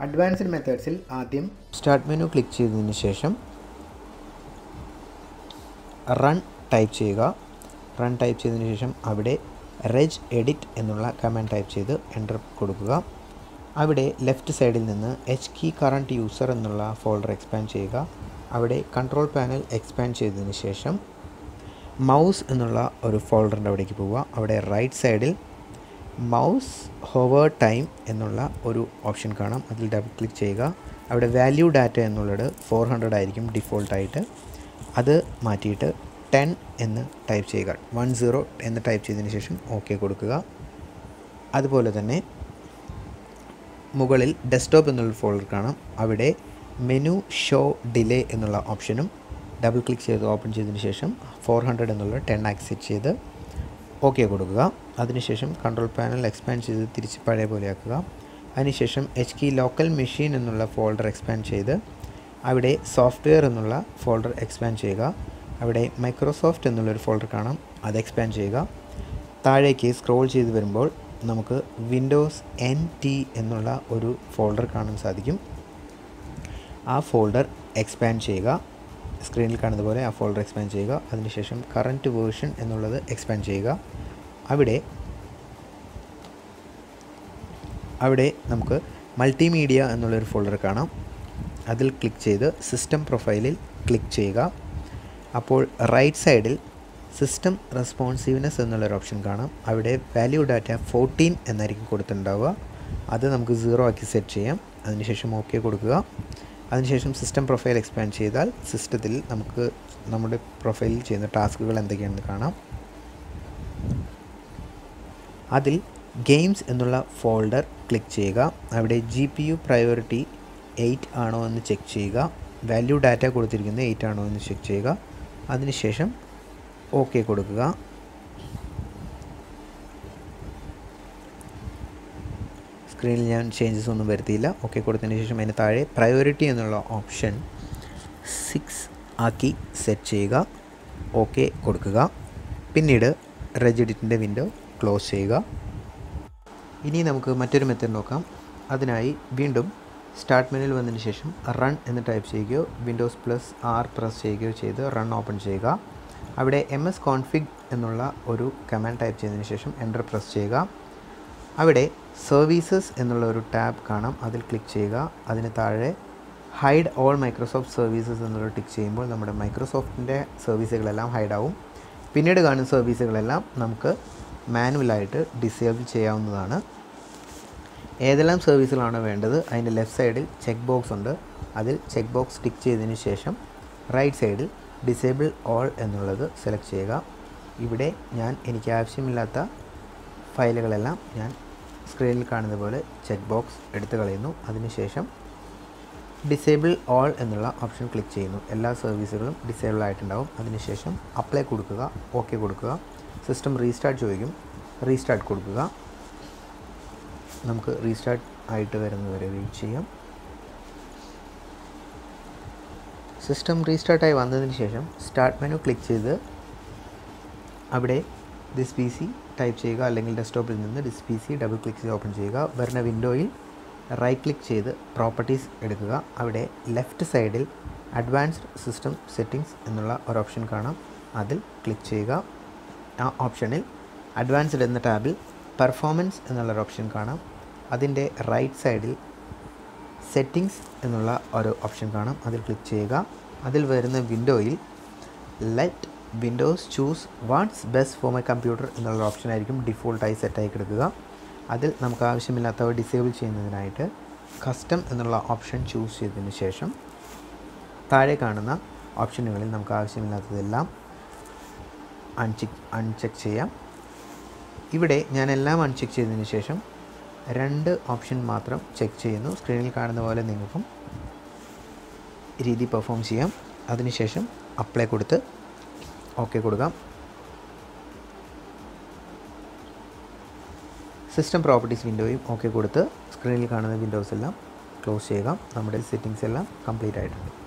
advanced മെത്തേഡ്സിൽ ആദ്യം start menu click ചെയ്തതിന് ശേഷം റൺ ടൈപ്പ് ചെയ്യുക റൺ ടൈപ്പ് ചെയ്തതിന് ശേഷം അവിടെ റെജ് എഡിറ്റ് എന്നുള്ള കമാൻഡ് ടൈപ്പ് ചെയ്ത് എൻ്റർ കൊടുക്കുക അവിടെ ലെഫ്റ്റ് സൈഡിൽ നിന്ന് എച്ച് കീ കറണ്ട് യൂസർ എന്നുള്ള ഫോൾഡർ എക്സ്പാൻഡ് ചെയ്യുക അവിടെ കൺട്രോൾ പാനൽ എക്സ്പാൻഡ് ചെയ്തതിന് ശേഷം മൗസ് എന്നുള്ള ഒരു ഫോൾഡറിൻ്റെ അവിടേക്ക് പോവുക അവിടെ റൈറ്റ് സൈഡിൽ മൗസ് ഹോവർ ടൈം എന്നുള്ള ഒരു ഓപ്ഷൻ കാണാം അതിൽ ഡബിൾ ക്ലിക്ക് ചെയ്യുക അവിടെ വാല്യൂ ഡാറ്റ എന്നുള്ളത് ഫോർ ഹൺഡ്രഡ് ആയിരിക്കും ഡിഫോൾട്ടായിട്ട് അത് മാറ്റിയിട്ട് ടെൻ എന്ന് ടൈപ്പ് ചെയ്യുക വൺ സീറോ എന്ന് ടൈപ്പ് ചെയ്തതിന് ശേഷം ഓക്കെ കൊടുക്കുക അതുപോലെ തന്നെ മുകളിൽ ഡെസ്ക്ടോപ്പ് എന്നുള്ള ഫോൾഡർ കാണാം അവിടെ മെനു ഷോ ഡിലേ എന്നുള്ള ഓപ്ഷനും ഡബിൾ ക്ലിക്ക് ചെയ്ത് ഓപ്പൺ ചെയ്തതിന് ശേഷം ഫോർ ഹൺഡ്രഡ് എന്നുള്ള ടെൻ ആക്സെപ്റ്റ് ചെയ്ത് ഓക്കെ കൊടുക്കുക അതിനുശേഷം കൺട്രോൾ പാനൽ എക്സ്പാൻഡ് ചെയ്ത് തിരിച്ച് പഴയ പോലെ ആക്കുക അതിനുശേഷം എച്ച് കി ലോക്കൽ മെഷീൻ എന്നുള്ള ഫോൾഡർ എക്സ്പാൻഡ് ചെയ്ത് അവിടെ സോഫ്റ്റ്വെയർ എന്നുള്ള ഫോൾഡർ എക്സ്പാൻഡ് ചെയ്യുക അവിടെ മൈക്രോസോഫ്റ്റ് എന്നുള്ളൊരു ഫോൾഡർ കാണാം അത് എക്സ്പാൻഡ് ചെയ്യുക താഴേക്ക് സ്ക്രോൾ ചെയ്ത് വരുമ്പോൾ നമുക്ക് വിൻഡോസ് എൻ ടി എന്നുള്ള ഒരു ഫോൾഡർ കാണാൻ സാധിക്കും ആ ഫോൾഡർ എക്സ്പാൻഡ് ചെയ്യുക സ്ക്രീനിൽ കാണുന്ന പോലെ ആ ഫോൾഡർ എക്സ്പാൻഡ് ചെയ്യുക അതിനുശേഷം കറൻറ്റ് വേർഷൻ എന്നുള്ളത് എക്സ്പാൻഡ് ചെയ്യുക അവിടെ അവിടെ നമുക്ക് മൾട്ടിമീഡിയ എന്നുള്ളൊരു ഫോൾഡർ കാണാം അതിൽ ക്ലിക്ക് ചെയ്ത് സിസ്റ്റം പ്രൊഫൈലിൽ ക്ലിക്ക് ചെയ്യുക അപ്പോൾ റൈറ്റ് സൈഡിൽ സിസ്റ്റം റെസ്പോൺസീവ്നെസ് എന്നുള്ളൊരു ഓപ്ഷൻ കാണാം അവിടെ വാല്യൂ ഡാറ്റ ഫോർട്ടീൻ എന്നായിരിക്കും കൊടുത്തിട്ടുണ്ടാവുക അത് നമുക്ക് സീറോ ആക്കി സെറ്റ് ചെയ്യാം അതിനുശേഷം ഓക്കെ കൊടുക്കുക അതിനുശേഷം സിസ്റ്റം പ്രൊഫൈൽ എക്സ്പാൻഡ് ചെയ്താൽ സിസ്റ്റത്തിൽ നമുക്ക് നമ്മുടെ പ്രൊഫൈലിൽ ചെയ്യുന്ന ടാസ്കുകൾ എന്തൊക്കെയാണെന്ന് കാണാം അതിൽ ഗെയിംസ് എന്നുള്ള ഫോൾഡർ ക്ലിക്ക് ചെയ്യുക അവിടെ G P U priority eight ആണോ എന്ന് ചെക്ക് ചെയ്യുക വാല്യൂ ഡാറ്റ കൊടുത്തിരിക്കുന്നത് എയ്റ്റ് ആണോ എന്ന് ചെക്ക് ചെയ്യുക അതിനുശേഷം ഓക്കെ കൊടുക്കുക സ്ക്രീനിൽ ഞാൻ ചേഞ്ചസ് ഒന്നും വരുത്തിയില്ല ഓക്കെ കൊടുത്തതിന് ശേഷം അതിന് താഴെ പ്രയോറിറ്റി എന്നുള്ള ഓപ്ഷൻ സിക്സ് ആക്കി സെറ്റ് ചെയ്യുക ഓക്കെ കൊടുക്കുക പിന്നീട് റെജിഡിറ്റിൻ്റെ വിൻഡോ ക്ലോസ് ചെയ്യുക ഇനി നമുക്ക് മറ്റൊരു മെത്തേഡ് നോക്കാം അതിനായി വീണ്ടും സ്റ്റാർട്ട് മെനുവിൽ വന്നതിന് ശേഷം റൺ എന്ന് ടൈപ്പ് ചെയ്യുകയോ വിൻഡോസ് പ്ലസ് ആർ പ്രസ് ചെയ്യുകയോ ചെയ്ത് റൺ ഓപ്പൺ ചെയ്യുക അവിടെ എം എസ് കോൺഫിഗ് എന്നുള്ള ഒരു കമാൻഡ് ടൈപ്പ് ചെയ്തതിന് ശേഷം എൻ്റർ പ്രസ് ചെയ്യുക അവിടെ സർവീസസ് എന്നുള്ള ഒരു ടാബ് കാണാം അതിൽ ക്ലിക്ക് ചെയ്യുക അതിന് താഴെ ഹൈഡ് ഓൾ മൈക്രോസോഫ്റ്റ് സർവീസസ് എന്നുള്ള ടിക്ക് ചെയ്യുമ്പോൾ നമ്മുടെ മൈക്രോസോഫ്റ്റിൻ്റെ സർവീസുകളെല്ലാം ഹൈഡ് ആവും പിന്നീട് കാണുന്ന സർവീസുകളെല്ലാം നമുക്ക് മാനുവലായിട്ട് ഡിസേബിൾ ചെയ്യാവുന്നതാണ് ഏതെല്ലാം സർവീസുകളാണ് വേണ്ടത് അതിൻ്റെ ലെഫ്റ്റ് സൈഡിൽ ചെക്ക് ബോക്സ് ഉണ്ട് അതിൽ ചെക്ക് ബോക്സ് ടിക്ക് ചെയ്തതിന് ശേഷം റൈറ്റ് സൈഡിൽ ഡിസേബിൾ ഓൾ എന്നുള്ളത് സെലക്ട് ചെയ്യുക ഇവിടെ ഞാൻ എനിക്ക് ആവശ്യമില്ലാത്ത ഫയലുകളെല്ലാം ഞാൻ സ്ക്രീനിൽ കാണുന്ന പോലെ ചെക്ക് ബോക്സ് എടുത്തു കളയുന്നു അതിനുശേഷം ഡിസേബിൾ ഓൾ എന്നുള്ള ഓപ്ഷൻ ക്ലിക്ക് ചെയ്യുന്നു എല്ലാ സർവീസുകളും ഡിസേബിൾ ആയിട്ടുണ്ടാവും അതിനുശേഷം അപ്ലൈ കൊടുക്കുക ഓക്കെ കൊടുക്കുക സിസ്റ്റം റീസ്റ്റാർട്ട് ചോദിക്കും റീസ്റ്റാർട്ട് കൊടുക്കുക നമുക്ക് റീസ്റ്റാർട്ട് ആയിട്ട് വരുന്നവരെ വെയിറ്റ് ചെയ്യാം സിസ്റ്റം റീസ്റ്റാർട്ടായി വന്നതിന് ശേഷം സ്റ്റാർട്ട് മെനു ക്ലിക്ക് ചെയ്ത് അവിടെ ദിസ് പി സി ടൈപ്പ് ചെയ്യുക അല്ലെങ്കിൽ ഡെസ്ക്ടോപ്പിൽ നിന്ന് this P C double click ചെയ്ത് ഓപ്പൺ ചെയ്യുക വരുന്ന വിൻഡോയിൽ റൈറ്റ് ക്ലിക്ക് ചെയ്ത് പ്രോപ്പർട്ടീസ് എടുക്കുക അവിടെ ലെഫ്റ്റ് സൈഡിൽ അഡ്വാൻസ്ഡ് സിസ്റ്റം സെറ്റിംഗ്സ് എന്നുള്ള ഒരു ഓപ്ഷൻ കാണാം അതിൽ ക്ലിക്ക് ചെയ്യുക ആ ഓപ്ഷനിൽ അഡ്വാൻസ്ഡ് എന്ന ടാബിൽ പെർഫോമൻസ് എന്നുള്ളൊരു ഓപ്ഷൻ കാണാം അതിൻ്റെ റൈറ്റ് സൈഡിൽ സെറ്റിംഗ്സ് എന്നുള്ള ഒരു ഓപ്ഷൻ കാണാം അതിൽ ക്ലിക്ക് ചെയ്യുക അതിൽ വരുന്ന വിൻഡോയിൽ let Windows choose what's best for my computer എന്നുള്ള ഓപ്ഷൻ ആയിരിക്കും ഡിഫോൾട്ടായി സെറ്റായി കിടക്കുക അതിൽ നമുക്ക് ആവശ്യമില്ലാത്തവ ഡിസേബിൾ ചെയ്യുന്നതിനായിട്ട് കസ്റ്റം എന്നുള്ള ഓപ്ഷൻ ചൂസ് ചെയ്തതിന് ശേഷം താഴെ കാണുന്ന ഓപ്ഷനുകളിൽ നമുക്ക് ആവശ്യമില്ലാത്തതെല്ലാം അൺചെക്ക് അൺചെക്ക് ചെയ്യാം ഇവിടെ ഞാൻ എല്ലാം അൺചെക്ക് ചെയ്തതിന് ശേഷം രണ്ട് ഓപ്ഷൻ മാത്രം ചെക്ക് ചെയ്യുന്നു സ്ക്രീനിൽ കാണുന്ന പോലെ നിങ്ങൾക്കും രീതി പെർഫോം ചെയ്യാം അതിനുശേഷം അപ്ലൈ കൊടുത്ത് ഓക്കെ കൊടുക്കാം സിസ്റ്റം പ്രോപ്പർട്ടീസ് വിൻഡോയും ഓക്കെ കൊടുത്ത് സ്ക്രീനിൽ കാണുന്ന വിൻഡോസ് എല്ലാം ക്ലോസ് ചെയ്യുക നമ്മുടെ സെറ്റിങ്സ് എല്ലാം കംപ്ലീറ്റ് ആയിട്ടുണ്ട്